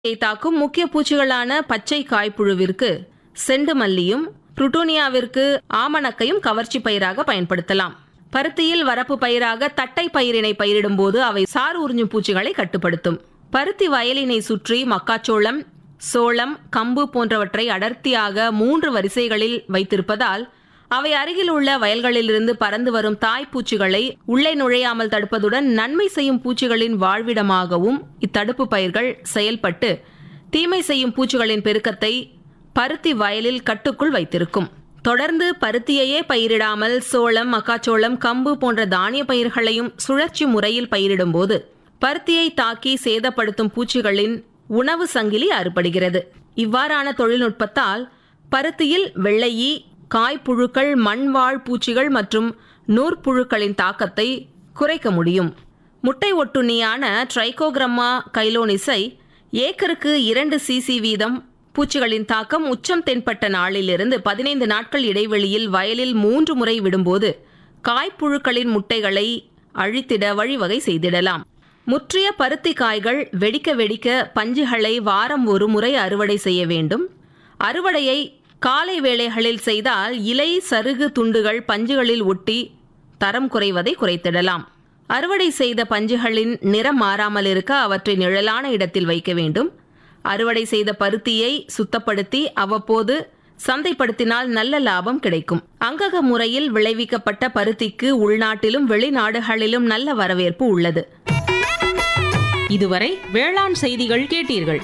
இதை தாக்கும் முக்கிய பூச்சிகளான பச்சை காய்ப்புழுவிற்கு செண்டு மல்லியும் புருட்டோனியாவிற்கு ஆமணக்கையும் கவர்ச்சி பயிராக பயன்படுத்தலாம் பருத்தியில் வரப்பு பயிராக தட்டை பயிரினை பயிரிடும்போது அவை சாறு உறிஞ்சும் பூச்சிகளை கட்டுப்படுத்தும் பருத்தி வயலினை சுற்றி மக்காச்சோளம் சோளம் கம்பு போன்றவற்றை அடர்த்தியாக மூன்று வரிசைகளில் வைத்திருப்பதால் அவை அருகில் உள்ள வயல்களிலிருந்து பறந்து வரும் தாய்ப்பூச்சிகளை உள்ளே நுழையாமல் தடுப்பதுடன் நன்மை செய்யும் பூச்சிகளின் வாழ்விடமாகவும் இத்தடுப்பு பயிர்கள் செயல்பட்டு தீமை செய்யும் பூச்சிகளின் பெருக்கத்தை பருத்தி வயலில் கட்டுக்குள் வைத்திருக்கும் தொடர்ந்து பருத்தியையே பயிரிடாமல் சோளம் மக்காச்சோளம் கம்பு போன்ற தானிய பயிர்களையும் சுழற்சி முறையில் பயிரிடும்போது பருத்தியை தாக்கி சேதப்படுத்தும் பூச்சிகளின் உணவு சங்கிலி அறுபடுகிறது இவ்வாறான தொழில்நுட்பத்தால் பருத்தியில் வெள்ளையி காய்ப்புழுக்கள் மண்வாழ் பூச்சிகள் மற்றும் நூற்புழுக்களின் தாக்கத்தை குறைக்க முடியும் முட்டை ஒட்டுண்ணியான ட்ரைகோகிரம்மா கைலோனிஸை ஏக்கருக்கு இரண்டு சிசி வீதம் பூச்சிகளின் தாக்கம் உச்சம் தென்பட்ட நாளிலிருந்து பதினைந்து நாட்கள் இடைவெளியில் வயலில் மூன்று முறை விடும்போது காய்ப்புழுக்களின் முட்டைகளை அழித்திட வழிவகை செய்திடலாம் முற்றிய பருத்தி காய்கள் வெடிக்க வெடிக்க பஞ்சுகளை வாரம் ஒரு முறை அறுவடை செய்ய வேண்டும் அறுவடையை காலை வேளைகளில் செய்தால் இலை சருகு துண்டுகள் பஞ்சுகளில் ஒட்டி தரம் குறைவதை குறைத்திடலாம் அறுவடை செய்த பஞ்சுகளின் நிறம் மாறாமல் இருக்க அவற்றை நிழலான இடத்தில் வைக்க வேண்டும் அறுவடை செய்த பருத்தியை சுத்தப்படுத்தி அவ்வப்போது சந்தைப்படுத்தினால் நல்ல லாபம் கிடைக்கும் அங்கக முறையில் விளைவிக்கப்பட்ட பருத்திக்கு உள்நாட்டிலும் வெளிநாடுகளிலும் நல்ல வரவேற்பு உள்ளது இதுவரை வேளாண் செய்திகள் கேட்டீர்கள்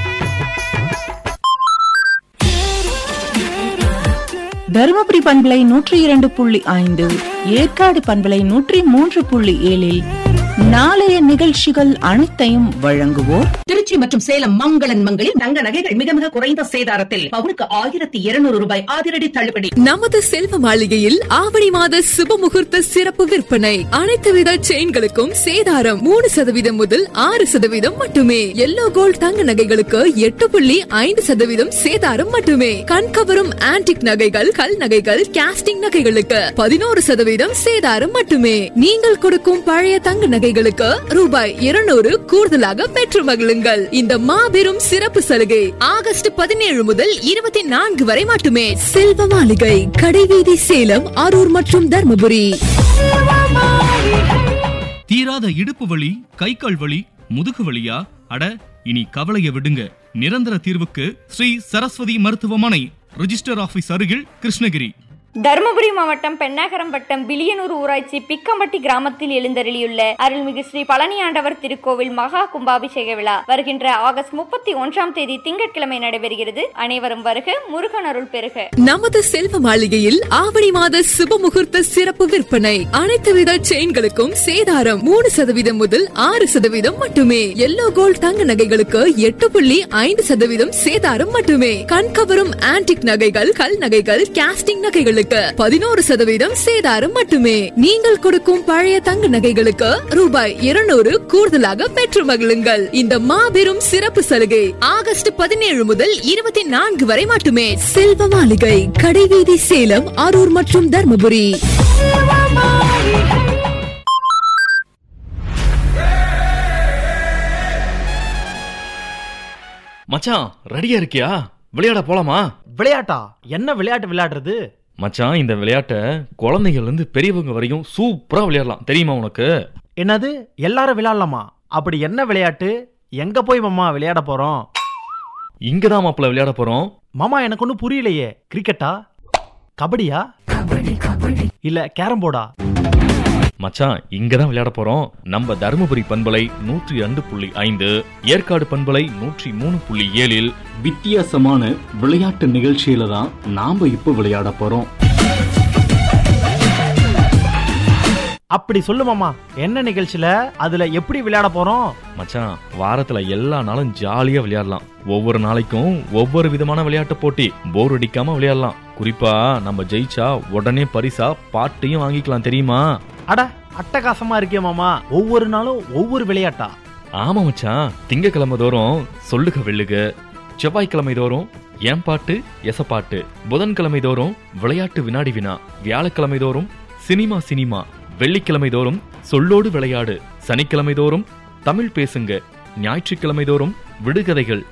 தருமபுரி பண்பலை நூற்றி இரண்டு புள்ளி ஐந்து ஏற்காடு பண்பலை நூற்றி மூன்று புள்ளி ஏழில் நாளைய நிகழ்ச்சிகள் அனைத்தையும் வழங்குவோர் திருச்சி மற்றும் சேலம் மங்களன் மங்களில் தங்க நகைகள் மிக மிக குறைந்த சேதாரத்தில் பவுனுக்கு ஆயிரத்தி இருநூறு ரூபாய் அதிரடி தள்ளுபடி நமது செல்வ மாளிகையில் ஆவணி மாத சுப முகூர்த்த சிறப்பு விற்பனை அனைத்து வித செயின்களுக்கும் சேதாரம் மூணு சதவீதம் முதல் ஆறு சதவீதம் மட்டுமே எல்லோ கோல்ட் தங்க நகைகளுக்கு எட்டு புள்ளி ஐந்து சதவீதம் சேதாரம் மட்டுமே கண்கவரும் ஆன்டிக் நகைகள் கல் நகைகள் கேஸ்டிங் நகைகளுக்கு பதினோரு சதவீதம் சேதாரம் மட்டுமே நீங்கள் கொடுக்கும் பழைய தங்க நகைகளுக்கு ரூபாய் இருநூறு கூடுதலாக பெற்று மகிழுங்கள் இந்த மாபெரும் சிறப்பு சலுகை ஆகஸ்ட் பதினேழு முதல் இருபத்தி நான்கு வரை மட்டுமே செல்வ மாளிகை கடைவீதி சேலம் அரூர் மற்றும் தர்மபுரி தீராத இடுப்பு வலி கை கால் வலி முதுகு வலியா அட இனி கவலைய விடுங்க நிரந்தர தீர்வுக்கு ஸ்ரீ சரஸ்வதி மருத்துவமனை ரிஜிஸ்டர் ஆபீஸ் அருகில் கிருஷ்ணகிரி தருமபுரி மாவட்டம் பெண்ணாகரம் வட்டம் பிலியனூர் ஊராட்சி பிக்கம்பட்டி கிராமத்தில் எழுந்தருளியுள்ள அருள்மிகு ஸ்ரீ பழனி ஆண்டவர் திருக்கோவில் மகா கும்பாபிஷேக விழா வருகின்ற ஆகஸ்ட் முப்பத்தி ஒன்றாம் தேதி திங்கட்கிழமை நடைபெறுகிறது அனைவரும் வருக முருகன் அருள் பெறுக நமது செல்வ மாளிகையில் ஆவணி மாத சுப முகூர்த்த சிறப்பு விற்பனை அனைத்து வித செயின்களுக்கும் சேதாரம் மூணு சதவீதம் முதல் ஆறு சதவீதம் மட்டுமே எல்லோ கோல்ட் தங்க நகைகளுக்கு எட்டு புள்ளி ஐந்து சதவீதம் சேதாரம் மட்டுமே கண்கவரும் ஆன்டிக் நகைகள் கல் நகைகள் கேஸ்டிங் நகைகளுக்கு பதினோரு சதவீதம் சேதாரம் மட்டுமே நீங்கள் கொடுக்கும் பழைய தங்க நகைகளுக்கு ரூபாய் இருநூறு கூடுதலாக பெற்று மகிழுங்கள் இந்த மாபெரும் சிறப்பு சலுகை ஆகஸ்ட் பதினேழு முதல் இருபத்தி நான்கு வரை மட்டுமே செல்வ மாளிகை கடைவீதி சேலம் அரூர் மற்றும் தர்மபுரி மச்சான் ரெடியா இருக்கியா விளையாட போலாமா விளையாட்டா என்ன விளையாட்டு விளையாடுறது மச்சான் இந்த விளையாட்டை குழந்தைகள்ல இருந்து பெரியவங்க வரையும் சூப்பரா விளையாடலாம் தெரியுமா உனக்கு என்னது எல்லாரும் விளையாடலாமா அப்படி என்ன விளையாட்டு எங்க போய் மாமா விளையாட போறோம் இங்கதான் மாப்பிள்ள விளையாட போறோம் மாமா எனக்கு ஒன்றும் புரியலையே கிரிக்கெட்டா கபடியா இல்ல கேரம் போர்டா மச்சான் இங்கதான் விளையாட போறோம் நம்ம தருமபுரி பண்பலை நூற்றி ரெண்டு புள்ளி ஐந்து ஏற்காடு பண்பலை நூற்றி மூணு புள்ளி ஏழில் வித்தியாசமான விளையாட்டு நிகழ்ச்சியில தான் நாம இப்போ விளையாட போறோம் அப்படி சொல்லு மாமா என்ன நிகழ்ச்சியில அதுல எப்படி விளையாட போறோம் மச்சான் வாரத்துல எல்லா நாளும் ஜாலியா விளையாடலாம் ஒவ்வொரு நாளைக்கும் ஒவ்வொரு விதமான விளையாட்டு போட்டி போர் அடிக்காம விளையாடலாம் குறிப்பா நம்ம ஜெயிச்சா உடனே பரிசா பாட்டையும் வாங்கிக்கலாம் தெரியுமா அட அட்டகாசமா இருக்கே மாமா ஒவ்வொரு நாளும் ஒவ்வொரு விளையாட்டா ஆமா மச்சான் திங்கக்கிழமை தோறும் சொல்லுக வெள்ளுக செவ்வாய்க்கிழமை தோறும் ஏன் பாட்டு எசப்பாட்டு புதன்கிழமை தோறும் விளையாட்டு வினாடி வினா வியாழக்கிழமை தோறும் சினிமா சினிமா வெள்ளிக்கிழமை தோறும் சொல்லோடு விளையாடு சனிக்கிழமை தோறும் தமிழ் பேசுங்க ஞாயிற்றுக்கிழமை தோறும் விடுகதைகள்